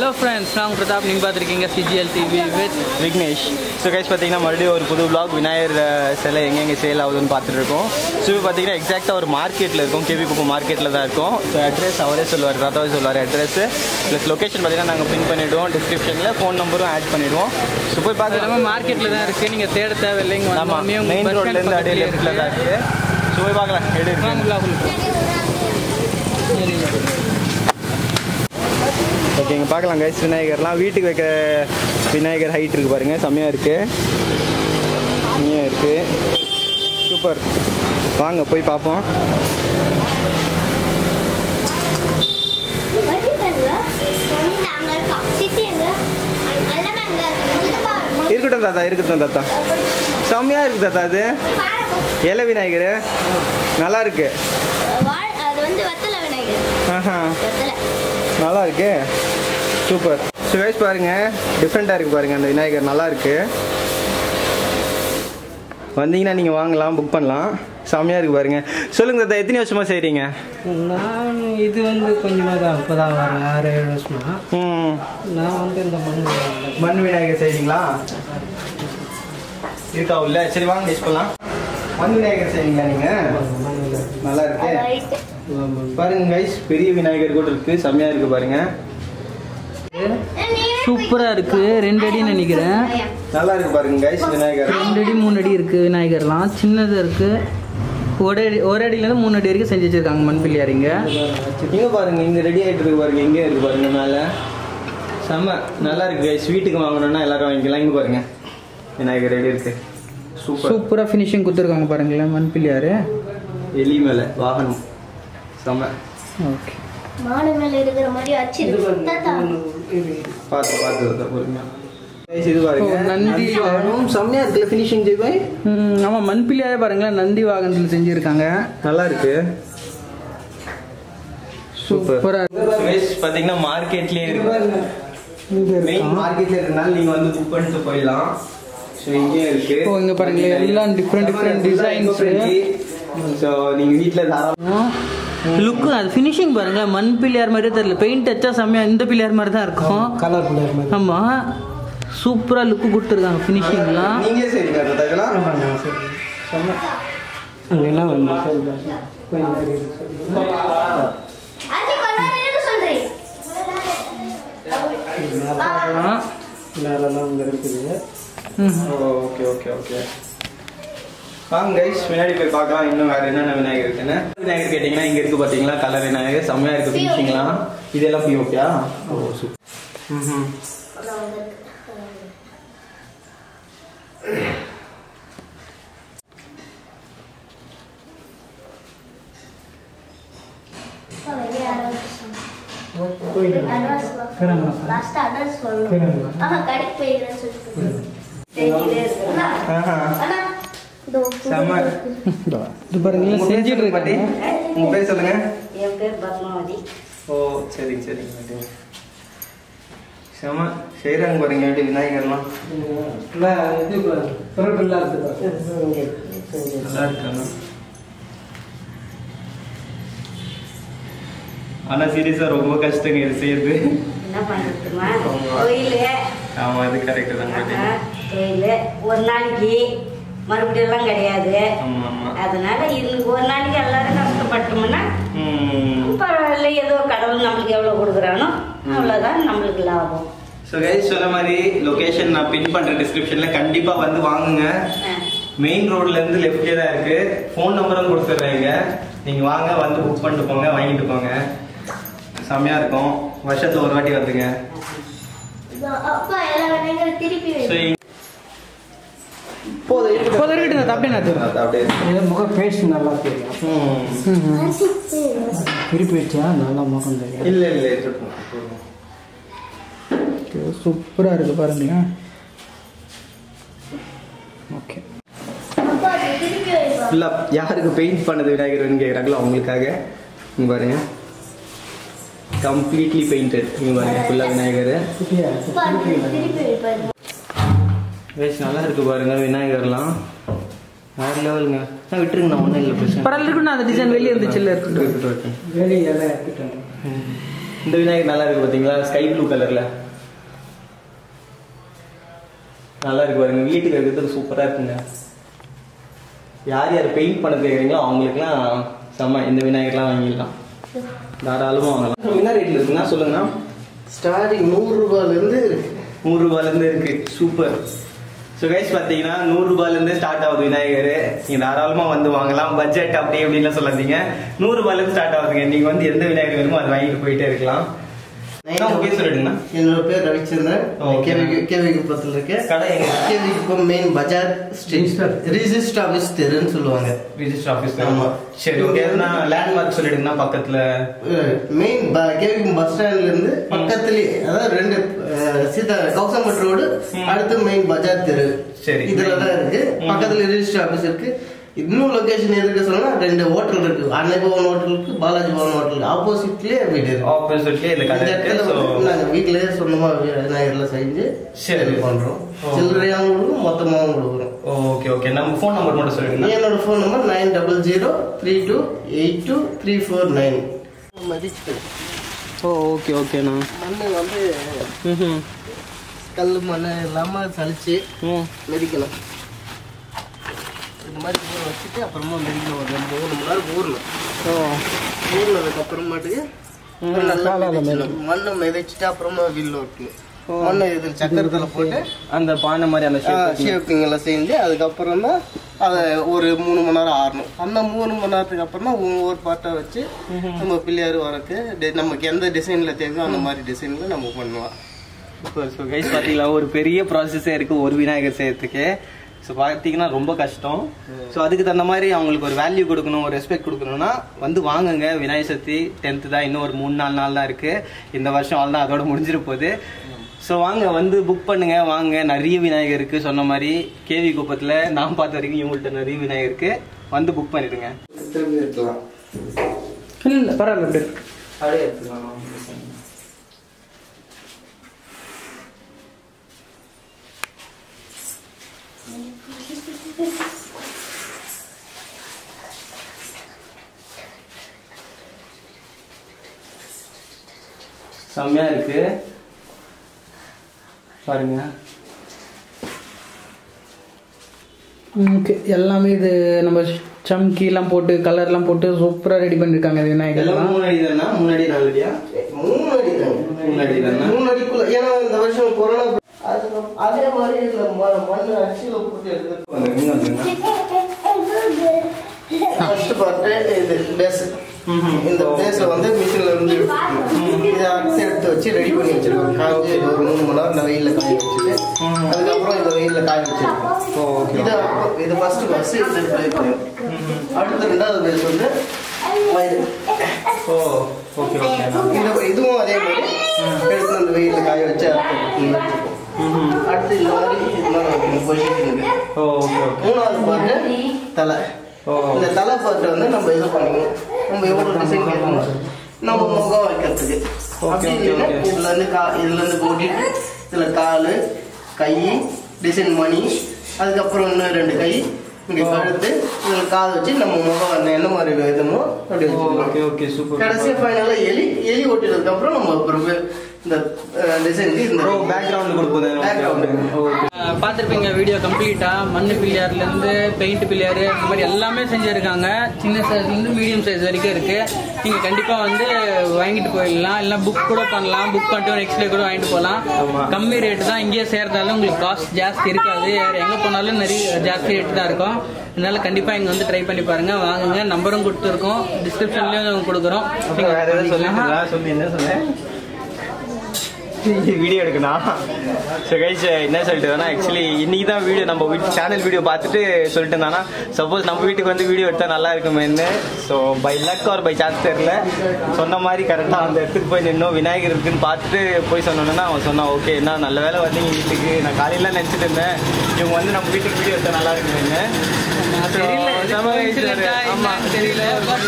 Hello friends நான் உங்க பிரதாப் நீங்கள் பார்த்துருக்கீங்க CGL TV with Vignesh so guys பார்த்தீங்கன்னா மறுபடியும் ஒரு புது vlog விநாயகர் அஹ், சிலை எங்கெங்கே சேல் ஆகுதுன்னு பார்த்துட்டு இருக்கோம் ஸோ இப்போ பார்த்தீங்கன்னா எக்ஸாக்டாக ஒரு மார்க்கெட்டில் இருக்கும் கேவி குப்பம் மார்க்கெட்டில் தான் இருக்கும் ஸோ அட்ரஸ் அவரே சொல்லுவார் தாத்தாவே சொல்லுவார் அட்ரஸ் ப்ளஸ் லொக்கேஷன் பார்த்தீங்கன்னா நாங்கள் பின் பண்ணிவிடுவோம் டிஸ்கிரிப்ஷனில் ஃபோன் நம்பரும் ஆட் பண்ணிடுவோம் ஸோ போய் அது பார்க்கலாம் இல்லாமல் மார்க்கெட்டில் தான் இருக்குது நீங்கள் தேட தேவையில்லை இங்கே ஆமாம் வந்தோடனே மெயின் உங்களுக்கு ரோட்லேருந்து அப்படியே லெஃப்ட்டில் தான் இருக்குது ஸோ போய் பார்க்கலாம் எடு இருக்கு ஓகே இங்கே பார்க்கலாம் கைஸ் விநாயகர்லாம் வீட்டுக்கு வைக்க விநாயகர் ஹைட் இருக்கு பாருங்க செம்மையாக இருக்கு செம்மையாக இருக்கு சூப்பர் வாங்க போய் பார்ப்போம் இருக்கட்டும் தாத்தா இருக்கட்டும் தாத்தா செம்மையாக இருக்கு தாத்தா அது இலை விநாயகர் நல்லா இருக்கு ஆஹா நல்லா இருக்கு சூப்பர் சுவேஷ் பாருங்க டிஃப்ரெண்ட்டாக இருக்கு பாருங்க அந்த விநாயகர் நல்லா இருக்கு வந்தீங்கன்னா நீங்கள் வாங்கலாம் புக் பண்ணலாம் செம்மையாக இருக்கு பாருங்க சொல்லுங்க தாத்தா எத்தனை வருஷமா செய்கிறீங்க நான் இது வந்து கொஞ்சமாக தான் இப்போ தான் வரேன் ஆறு ஏழு வருஷமா ம் நான் வந்து இந்த மண் விளையாடுறேன். மண் விநாயகர் செய்வீங்களா இருக்கா உள்ள சரி வாங்க டேஸ்ட் பண்ணலாம் மண் விநாயகர் செய்வீங்களா நீங்கள் மண் விளையாடு. நல்லா இருக்கு பாருங்க கைஸ் பெரிய விநாயகர் கூட இருக்கு செம்மையாக இருக்கு பாருங்க சூப்பராக இருக்குது ரெண்டு அடின்னு நினைக்கிறேன் நல்லா இருக்கு பாருங்க கைஸ் விநாயகர் ரெண்டு அடி மூணு அடி இருக்குது விநாயகர்லாம் சின்னதாக இருக்குது ஒரு அடி ஒரு அடியிலேருந்து மூணு அடி வரைக்கும் செஞ்சு வச்சுருக்காங்க மண் பிள்ளையாரிங்க இங்க பாருங்க இங்க ரெடி ஆயிட்டு இருக்கு பாருங்க இங்கே இருக்கு பாருங்க மேல செம்ம நல்லா இருக்கு கைஸ் வீட்டுக்கு வாங்கணும்னா எல்லாரும் வாங்கிக்கலாம் இங்க பாருங்க விநாயகர் ரெடி இருக்கு சூப்பர் சூப்பராக ஃபினிஷிங் கொடுத்துருக்காங்க பாருங்களேன் மண் பிள்ளையாரு எலி மேல வாகனம் செம்ம ஓகே மாடு மேல இருக்கிற மாதிரி வச்சிருக்கு தாத்தா பார்த்து பார்த்து தான் பொறுமையா Guys, இது பாருங்க ஓ, நந்தி வாகனம் செம்மையா இருக்குல்ல ஃபினிஷிங் ஜெய்பாய் ஆமாம் மண் பிள்ளையாரே பாருங்களேன் நந்தி வாகனத்தில் செஞ்சுருக்காங்க நல்லா இருக்கு சூப்பர் சூப்பராக கைஸ் பாத்தீங்கன்னா மார்க்கெட்லயே இருக்கு மெயின் மார்க்கெட்ல இருக்கனால நீங்க வந்து புக் பண்ணிட்டு போயிடலாம் ஸோ இங்கேயும் இருக்கு ஓ, இங்க பாருங்க, எல்லாம் different different designs. ஸோ நீங்க வீட்ல தாராளமா லுக்கு அது ஃபினிஷிங் பாருங்க மண் பிள்ளையார் மாதிரியே தெரியல பெயிண்ட் அச்சா செம்மையா இந்த பிள்ளையார் மாதிரி தான் இருக்கும் கலர் பிள்ளையார் மாதிரி ஆமா சூப்பரா லுக்கு கொடுத்துருக்காங்க ஃபினிஷிங்லாம் நீங்க சரிங்க அந்த தகலாம் ஆமாம், சரி. அங்கெல்லாம் வந்து சொல்றேன். கொஞ்சம் நேரம் இரு, சொல்றேன். அது கொண்டாடுன்னு சொல்றேன் மேலெல்லாம் அங்கே இருக்குது ஓகே ஓகே ஓகே வாங்க கைஸ் முன்னாடி போய் பார்க்கலாம் இன்னும் வேற என்னென்ன விநாயகர் இருக்குன்னு விநாயகர் கேட்டிங்கன்னா இங்க இருக்கு பாத்தீங்களா கலர் விநாயகர் செம்மையா இருக்கு ஃபினிஷிங்லாம் இதெல்லாம் பிஓபியா ஓ சூப்பர் ம் கிளம்புறேன். லாஸ்ட் அட்ரஸ் சொல்லணும் கிளம்புறேன். ஆஹா கடைக்கு போயிருக்கேன்னு சொல்லிட்டு ஆஹா அண்ணா இதோ செம்ம இது பாருங்க செஞ்சுட்டு பாட்டி இருக்காங்க உங்க பேர் சொல்லுங்க என் பேர் பத்மாவதி ஓ சரிங்க சரிங்க பாட்டி செம செய்கிறாங்க பாருங்க எப்படி விநாயகர்லாம் இல்லை, இது பொருட்கள்லாம் இருக்குது பாரு. நல்லா இருக்காங்க ஆனா சீரியஸா ரொம்ப கஷ்டங்க இது செய்யறது என்ன பண்ணுறதுமா கோயில் ஆமா அது கரெக்ட் தான் பாட்டி கோயில் ஒரு நாளைக்கு மறுபடியும் எல்லாம் கிடையாது ஆமா ஆமா அதனால இன்னைக்கு ஒரு நாளைக்கு எல்லாரும் கஷ்டப்பட்டோம்னா ம் பரவாயில்ல ஏதோ கடவுள் நம்மளுக்கு எவ்வளோ கொடுக்குறானோ அவ்வளோதான் நம்மளுக்கு லாபம் ஸோ கைஸ் சொன்ன மாதிரி லொகேஷன் நான் பின் பண்றேன் டிஸ்கிரிப்ஷன்ல கண்டிப்பா வந்து வாங்குங்க ஆ. மெயின் ரோட்ல இருந்து லெஃப்ட்லேயே தான் இருக்கு ஃபோன் நம்பரும் கொடுத்துட்றேங்க நீங்க வாங்க வந்து புக் பண்ணிட்டு போங்க வாங்கிட்டு போங்க செம்மையா இருக்கும் வருஷத்துல ஒரு வாட்டி வந்துங்க இதோ அப்பா எல்லா விநாயகரும் திருப்பி வை. ஸோ போதும் இருக்கட்டும். போதும் இருக்கட்டும், அது அப்படியே நான் அது அப்படியே இருக்கு. இது முகம் பேஸ்ட் நல்லா தெரியும் ம். திருப்பி வச்சா நல்லா முகம் தெரியும் இல்ல இல்ல இருக்கட்டும் போதும். சூப்பரா இருக்கு பாருங்களேன் ஓகே அப்பா அது திருப்பி வைப்பா ஃபுல்லா யாருக்கு பெயிண்ட் பண்ணது விநாயகர்னு கேக்குறாங்களோ அவங்களுக்காக இங்க பாருங்க கம்ப்ளீட்லி பெயிண்டட் இங்க பாருங்க ஃபுல்லா விநாயகர் குட்டியா அப்பா அது திருப்பி வைப்பா வேஸ் நல்லா இருக்கு பாருங்க விநாயகர்லாம் வேற லெவலுங்க நான் விட்டுருங்க நான் ஒன்றும் இல்லை பிரச்சனை பரவாயில்ல இருக்கட்டும் அந்த டிசைன் வெளியே இருந்துச்சு இல்லை இருக்கட்டும் இருக்கட்டும், இருக்கட்டும். வெளியே எல்லாம் இருக்கட்டும் இந்த விநாயகர் நல்லா இருக்கு பார்த்தீங்களா ஸ்கை ப்ளூ கலரில் நல்லா இருக்கு பாருங்க வீட்டுக்கு இருக்கிறதுக்கு சூப்பராக இருக்குங்க யார் யார் பெயிண்ட் பண்ண கேட்குறீங்களோ அவங்களுக்குலாம் செம்ம இந்த விநாயகர்லாம் வாங்கிடலாம் தாராளமாக வாங்கலாம் என்ன ரேட்டில் இருக்குன்னா சொல்லுங்கண்ணா ஸ்டார்டிங் நூறுரூபாலேருந்து இருக்கு நூறு ரூபாயிலேருந்து இருக்கு சூப்பர் ஸோ கைஸ் பார்த்தீங்கன்னா நூறு ரூபாயிலேருந்து ஸ்டார்ட் ஆகுது விநாயகர் நீங்கள் தாராளமாக வந்து வாங்கலாம் பட்ஜெட் அப்படி இப்படின்லாம் சொல்லாதீங்க நூறு ரூபாயிலேருந்து ஸ்டார்ட் ஆகுதுங்க நீங்கள் வந்து எந்த விநாயகர் வேணுமோ அதை வாங்கிட்டு போயிட்டே இருக்கலாம் அண்ணா, உங்க பேர் சொல்லிடுங்கண்ணா என்னோட பேர் ரவிச்சந்திரன் Okay. கேவி கேவி குப்பத்தில் இருக்கேன் கடை எங்க KV Kuppam main bazaar street register office தெருன்னு சொல்லுவாங்க ரிஜிஸ்டர் ஆஃபீஸ் ஆமா. சரி ஓகே எதுனா லேண்ட்மார்க் சொல்லிடுங்கண்ணா பக்கத்தில் மெயின் கேவி பஸ் ஸ்டாண்ட்ல இருந்து பக்கத்துலயே அதாவது ரெண்டு அஹ், சீதா கௌசம்பட் ரோடு அடுத்து மெயின் பஜார் தெரு சரி. இதுல தான் இருக்கு பக்கத்துல ரிஜிஸ்டர் ஆஃபீஸ் இருக்கு இன்னும் லொகேஷன் எதுக்கு சொன்னா ரெண்டு ஹோட்டல் இருக்கு அன்னை பவன் ஹோட்டல் இருக்கு பாலாஜி பவன் ஹோட்டல் ஆப்போசிட்லயே வீடு இருக்கு ஆப்போசிட்லேயே இந்த இந்த கடை இருக்கு இடத்துல ஸோ வந்து நாங்க வீட்லயே சொந்தமா விநாயகர்ல செஞ்சு சரி. இது பண்றோம் ஓ. சில்லறையாவும் கொடுக்குறோம் மொத்தமாவும் கொடுக்குறோம் ஓகே ஓகே நம்ம ஃபோன் நம்பர் மட்டும் சொல்லிடுங்கண்ணா என்னோட phone number nine double zero three two eight two three four nine மதிச்சு ஓ ஓகே ஓகேண்ணா மண் வந்து ம் கல் மண் இல்லாம சலிச்சு ம் மெதிக்கணும் இந்த மாதிரி ஊற வச்சுட்டு அப்புறமா மெதிக்கணும் ஒரு ரெண்டு மூணு மணி நேரம் ஊறணும் ஓ ஊறினதுக்கு அப்புறமாட்டுக்கு அப்புறம் நல்லா மிதிக்கணும். மண்ணை மிதிச்சுட்டு அப்புறமா வில்லு ஓட்டணும் மண்ணை இது சக்கரத்தில் போட்டு அந்த பானை மாதிரி அந்த ஷேப் ஷேப்பிங் எல்லாம் செஞ்சு அதுக்கப்புறம் தான் அதை ஒரு மூணு மணி நேரம் ஆறணும் அந்த மூணு மணி நேரத்துக்கு அப்புறம் தான் ஒவ்வொரு பார்ட்டை வச்சு நம்ம பிள்ளையார் வரக்கு டி- நமக்கு எந்த டிசைனில் தேவையோ அந்த மாதிரி டிசைனில் நம்ம பண்ணுவோம் சூப்பர் ஸோ கைஸ் பார்த்தீங்களா ஒரு பெரிய ப்ராசஸே இருக்குது ஒரு விநாயகர் செய்யறதுக்கு ஸோ பார்த்தீங்கன்னா ரொம்ப கஷ்டம் ஸோ அதுக்கு தகுந்த மாதிரி அவங்களுக்கு ஒரு வேல்யூ கொடுக்கணும் ஒரு ரெஸ்பெக்ட் கொடுக்கணும்னா வந்து வாங்குங்க விநாயகர் சதுர்த்தி டென்த்து தான் இன்னும் ஒரு மூணு நாலு நாள் தான் இருக்குது இந்த வருஷம் அவ்வளோ அதோட முடிஞ்சிட போகுது ஸோ வாங்க வந்து புக் பண்ணுங்க வாங்க நிறைய விநாயகர் இருக்கு சொன்ன மாதிரி கேவி குப்பத்தில் நான் பார்த்த வரைக்கும் இவங்கள்ட்ட நிறைய விநாயகர் இருக்கு வந்து புக் பண்ணிடுங்க திரும்பி இருக்கலாம் இல்லை இல்லை பரவாயில்ல அப்படி இருக்கு. அப்படியே எடுத்துக்கலாம் செம்மையா இருக்கு பாருங்க ஓகே எல்லாமே இது நம்ம சம்கிலாம் போட்டு கலர்லாம் போட்டு சூப்பராக ரெடி பண்ணியிருக்காங்க இது இதெல்லாம் விநாயகர்லாம் மூணு அடி தானா மூணு அடி நாலு அடியா மூணு அடி தாங்க மூணு அடி தானா மூணு அடிக்குள்ள ஏன்னா இந்த வருஷம் கொரோனா அதுக்கு- அதே மாதிரி இதுல ம- மண் அரிசியில போட்டு எடுத்து வந்துருங்க வந்துருங்க ஃபர்ஸ்ட் பார்த்து இது பேஸ் இந்த பேஸை வந்து மிஷின்ல இருந்து எடுத்துக்கணும். இதை அரிசி எடுத்து வச்சு ரெடி பண்ணி வச்சிருக்கோம் காய்ச்சி இது ஒரு மூணு மணி நேரம் இந்த வெயில்ல காய வச்சுட்டு அதுக்கப்புறம் இந்த வெயில்ல காய வச்சிருக்கோம் இது அப்ப- இது ஃபர்ஸ்ட் பஸ் இது ப்ளே பண்ணும் அடுத்த ரெண்டாவது பேஸ் வந்து மயில். ஓ ஓகே ஓகே இந்த இதுவும் அதே மாதிரி எடுத்து அந்த வெயில்ல காய வச்சு அறுத்து வச்சிருக்கோம். அடுத்து இந்த மாதிரி இது மாதிரி வைக்கணும் பொசிஷனுக்கு ஓ ஓகே ஓகே மூணாவது பார்ட்டு தலை ஓ. இந்த தலை பார்ட்டு வந்து நம்ம இது பண்ணிக்கணும் நம்ம எவ்வளவு டிசைன் கேட்கணும் நம்ம முகம் வைக்கிறதுக்கு அப்படி okay, இல்லைன்னா okay. இதுல இருந்து கா இதுல இருந்து போட்டிட்டு இதுல காலு கை டிசைன் மணி அதுக்கப்புறம் இன்னும் ரெண்டு கை இங்க கழுத்து இதுல காது வச்சு நம்ம முகம் அந்த என்ன மாதிரி வேணுமோ அப்படி வச்சுக்கலாம் ஓகே ஓகே சூப்பர் கடைசி ஃபைனலா எலி எலி ஒட்டினதுக்கு அப்புறம் நம்ம அப்புறம் இந்த டிசைனுக்கு இந்த ஓ பேக்ரவுண்ட் கொடுப்போம் Background. ஓகே அஹ் பார்த்திருப்பீங்க வீடியோ கம்ப்ளீட்டாக மண் பிள்ளையார்லேருந்து பெயிண்ட் பிள்ளையார் இந்த மாதிரி எல்லாமே செஞ்சுருக்காங்க சின்ன சைஸ்லேருந்து மீடியம் சைஸ் வரைக்கும் இருக்குது நீங்கள் கண்டிப்பாக வந்து வாங்கிட்டு போயிடலாம் இல்லை புக் கூட பண்ணலாம் புக் பண்ணிட்டு நெக்ஸ்ட் டே கூட வாங்கிட்டு போகலாம் கம்மி ரேட்டு தான் இங்கேயே சேர்றதால உங்களுக்கு காஸ்ட் ஜாஸ்தி இருக்காது வேறு எங்கே போனாலும் நிறைய ஜாஸ்தி ரேட்டு தான் இருக்கும் அதனால கண்டிப்பாக இங்கே வந்து ட்ரை பண்ணி பாருங்கள் வாங்குங்க நம்பரும் கொடுத்துருக்கோம் டிஸ்கிரிப்ஷன்லேயும் கொடுக்குறோம் வேற ஏதாவது சொல்லிட்டு நீங்கள் இருந்தா சொல்லி என்ன சொன்னேன் வீடியோ எடுக்கணும் ஸோ கைஸ் என்ன சொல்லிட்டு இருந்தேன்னா ஆக்சுவலி இன்னைக்கு தான் வீடியோ நம்ம வீட்டு சேனல் வீடியோ பார்த்துட்டு சொல்லிட்டு இருந்தானா சப்போஸ் நம்ம வீட்டுக்கு வந்து வீடியோ எடுத்தால் நல்லா இருக்குமேன்னு so by luck or by chance தெரியல சொன்ன மாதிரி கரெக்டாக அந்த இடத்துக்கு போய் நின்னோம் விநாயகர் இருக்குன்னு பார்த்துட்டு போய் சொன்னோன்னா அவன் சொன்னான் ஓகே என்ன நல்ல வேலை வந்தீங்க வீட்டுக்கு நான் காலையில நினச்சிட்டு இருந்தேன் இவங்க வந்து நம்ம வீட்டுக்கு வீடியோ எடுத்தால் நல்லா இருக்குமேன்னு தெரியல இது செம coincidence ஆ ஆமா என்னன்னு தெரியல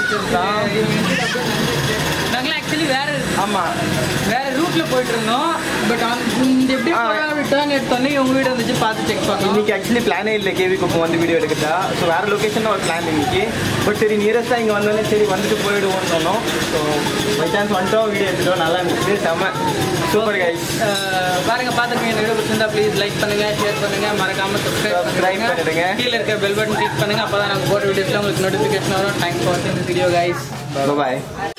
நாங்களாம் ஆக்சுவலி வேற ஆமா வேற ரூட்ல போயிட்டு இருந்தோம் பட் இந்த எப்படி ஆ. ரிட்டர்ன் எடுத்தோன்னே உங்க வீடு வந்துச்சு பார்த்து செக் பண்ணோம் இன்னைக்கு ஆக்சுவலி பிளானே இல்லை கேவி குப்பம் வந்து வீடியோ எடுக்கிறதா ஸோ வேற லொக்கேஷன் ஒரு பிளான் இன்னைக்கு பட் சரி நியரஸ்டாக இங்கே வந்தோடனே சரி வந்துட்டு போயிடுவோம்னு சொன்னோம் ஸோ பை சான்ஸ் வந்துட்டோம் வீடியோ எடுத்துட்டோம் நல்லா இருந்துச்சு செம்ம சூப்பர் கைஸ் அஹ் பாருங்க பார்த்துக்கங்க இந்த வீடியோ பிடிச்சிருந்தா ப்ளீஸ் லைக் பண்ணுங்க ஷேர் பண்ணுங்க மறக்காம சப்ஸ்கிரைப் Subscribe பண்ணுங்க பண்ணிடுங்க. கீழே இருக்க பெல் பட்டன் கிளிக் பண்ணுங்க அப்பதான் நாங்க போற வீடியோஸ்ல உங்களுக்கு நோட்டிஃபிகேஷன் வரும் தேங்க்ஸ் ஃபார் வாட்சிங் திஸ் வீடியோ கைஸ் பாய்